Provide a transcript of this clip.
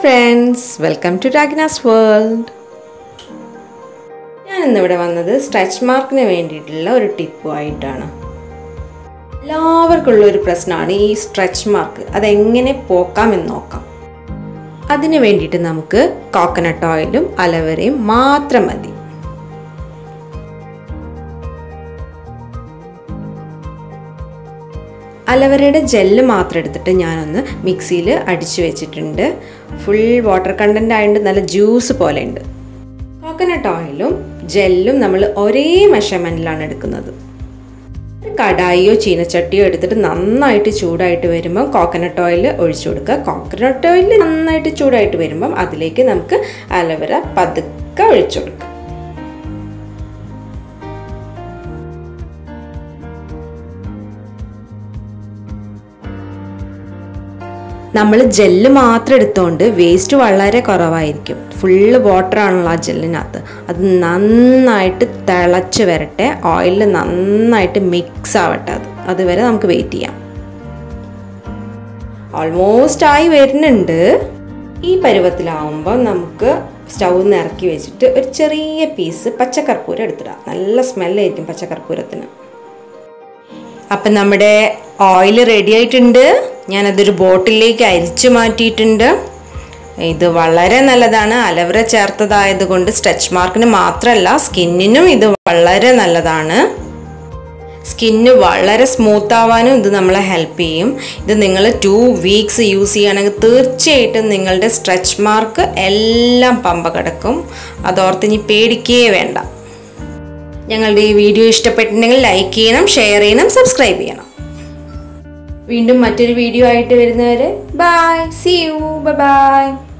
friends welcome to രാഗ്നാസ് world ഞാൻ ഇന്നിവിടെ വന്നത് സ്ട്രെച്ച് മാർക്കിന് വേണ്ടിയിട്ടുള്ള ഒരു ടിപ്പുമായിട്ടാണ് എല്ലാവർക്കുള്ള ഒരു പ്രശ്നമാണ് ഈ സ്ട്രെച്ച് മാർക്ക് അതെങ്ങനെ പോക്കാമെന്ന് നോക്കാം അതിന് വേണ്ടിയിട്ട് നമുക്ക് കോക്കനട്ട് ഓയിലും അലവരയും മാത്രം മതി അലവരയുടെ ജെല്ല് മാത്രം എടുത്തിട്ട് ഞാനൊന്ന് മിക്സിയിൽ അടിച്ചു വെച്ചിട്ടുണ്ട് ഫുൾ വാട്ടർ കണ്ടൻ്റ് ആയതുകൊണ്ട് നല്ല ജ്യൂസ് പോലെ ഉണ്ട് കോക്കനട്ട് ഓയിലും ജെല്ലും നമ്മൾ ഒരേ മെഷർമെൻറ്റിലാണ് എടുക്കുന്നത് ഒരു കടായിയോ ചീനച്ചട്ടിയോ എടുത്തിട്ട് നന്നായിട്ട് ചൂടായിട്ട് വരുമ്പം കോക്കനട്ട് ഓയിൽ ഒഴിച്ചു കൊടുക്കുക കോക്കനട്ട് ഓയിൽ നന്നായിട്ട് ചൂടായിട്ട് വരുമ്പം അതിലേക്ക് നമുക്ക് അലവര പതുക്കെ ഒഴിച്ചു കൊടുക്കുക നമ്മൾ ജെല്ല് മാത്രം എടുത്തുകൊണ്ട് വേസ്റ്റ് വളരെ കുറവായിരിക്കും ഫുള്ള് വാട്ടർ ആണല്ലോ ആ ജെല്ലിനകത്ത് അത് നന്നായിട്ട് തിളച്ച് വരട്ടെ ഓയിലിൽ നന്നായിട്ട് മിക്സ് ആവട്ടെ അത് അതുവരെ നമുക്ക് വെയിറ്റ് ചെയ്യാം ഓൾമോസ്റ്റ് ആയി വരുന്നുണ്ട് ഈ പരുവത്തിലാവുമ്പോൾ നമുക്ക് സ്റ്റൗ നിന്ന് ഇറക്കി വെച്ചിട്ട് ഒരു ചെറിയ പീസ് പച്ചക്കർപ്പൂരം എടുത്തിടാം നല്ല സ്മെല്ലായിരിക്കും പച്ചക്കർപ്പൂരത്തിന് അപ്പം നമ്മുടെ ഓയിൽ റെഡി ആയിട്ടുണ്ട് ഞാനതൊരു ബോട്ടിലേക്ക് അരിച്ചു മാറ്റിയിട്ടുണ്ട് ഇത് വളരെ നല്ലതാണ് അലവര ചേർത്തതായത് കൊണ്ട് സ്ട്രെച്ച് മാർക്കിന് മാത്രമല്ല സ്കിന്നിനും ഇത് വളരെ നല്ലതാണ് സ്കിന്ന് വളരെ സ്മൂത്ത് ആവാനും ഇത് നമ്മളെ ഹെൽപ്പ് ചെയ്യും ഇത് നിങ്ങൾ ടു വീക്സ് യൂസ് ചെയ്യുകയാണെങ്കിൽ തീർച്ചയായിട്ടും നിങ്ങളുടെ സ്ട്രെച്ച് മാർക്ക് എല്ലാം പമ്പ കിടക്കും അതോർത്ത് ഇനി പേടിക്കേ വേണ്ട ഞങ്ങളുടെ ഈ വീഡിയോ ഇഷ്ടപ്പെട്ടിട്ടുണ്ടെങ്കിൽ ലൈക്ക് ചെയ്യണം ഷെയർ ചെയ്യണം സബ്സ്ക്രൈബ് ചെയ്യണം വീണ്ടും മറ്റൊരു വീഡിയോ ആയിട്ട് വരുന്നവരെ ബൈ സി യു ബൈ